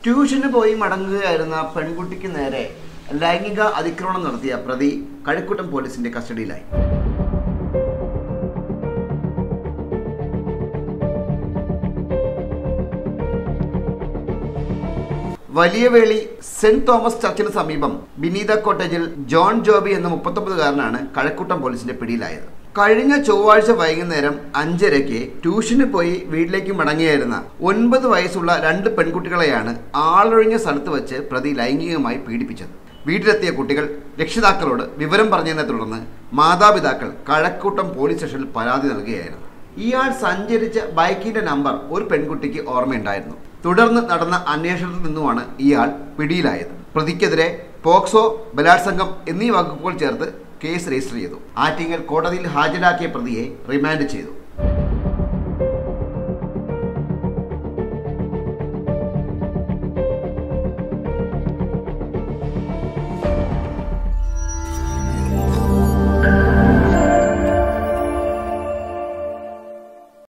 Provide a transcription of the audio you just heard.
ട്യൂഷന് പോയി മടങ്ങുകയായിരുന്ന പെൺകുട്ടിക്ക് നേരെ ലൈംഗിക അതിക്രമണം നടത്തിയ പ്രതി കഴക്കൂട്ടം പോലീസിന്റെ കസ്റ്റഡിയിലായി വലിയവേളി സെന്റ് തോമസ് ചർച്ചിന് സമീപം ബിനീത കോട്ടേജിൽ ജോൺ ജോബി എന്ന മുപ്പത്തൊമ്പതുകാരനാണ് കഴക്കൂട്ടം പോലീസിന്റെ പിടിയിലായത് കഴിഞ്ഞ ചൊവ്വാഴ്ച വൈകുന്നേരം അഞ്ചരയ്ക്ക് ട്യൂഷന് പോയി വീട്ടിലേക്ക് മടങ്ങിയായിരുന്ന ഒൻപത് വയസ്സുള്ള രണ്ട് പെൺകുട്ടികളെയാണ് ആളൊഴിഞ്ഞ സ്ഥലത്ത് വെച്ച് പ്രതി ലൈംഗികമായി പീഡിപ്പിച്ചത് വീട്ടിലെത്തിയ കുട്ടികൾ രക്ഷിതാക്കളോട് വിവരം പറഞ്ഞതിനെ തുടർന്ന് മാതാപിതാക്കൾ കഴക്കൂട്ടം പോലീസ് സ്റ്റേഷനിൽ പരാതി നൽകുകയായിരുന്നു ഇയാൾ സഞ്ചരിച്ച ബൈക്കിന്റെ നമ്പർ ഒരു പെൺകുട്ടിക്ക് ഓർമ്മയുണ്ടായിരുന്നു തുടർന്ന് നടന്ന അന്വേഷണത്തിൽ നിന്നുമാണ് ഇയാൾ പിടിയിലായത് പ്രതിക്കെതിരെ പോക്സോ ബലാത്സംഗം എന്നീ വകുപ്പുകൾ ചേർത്ത് കേസ് രജിസ്റ്റർ ചെയ്തു ആറ്റിങ്ങൽ കോടതിയിൽ ഹാജരാക്കിയ പ്രതിയെ റിമാൻഡ് ചെയ്തു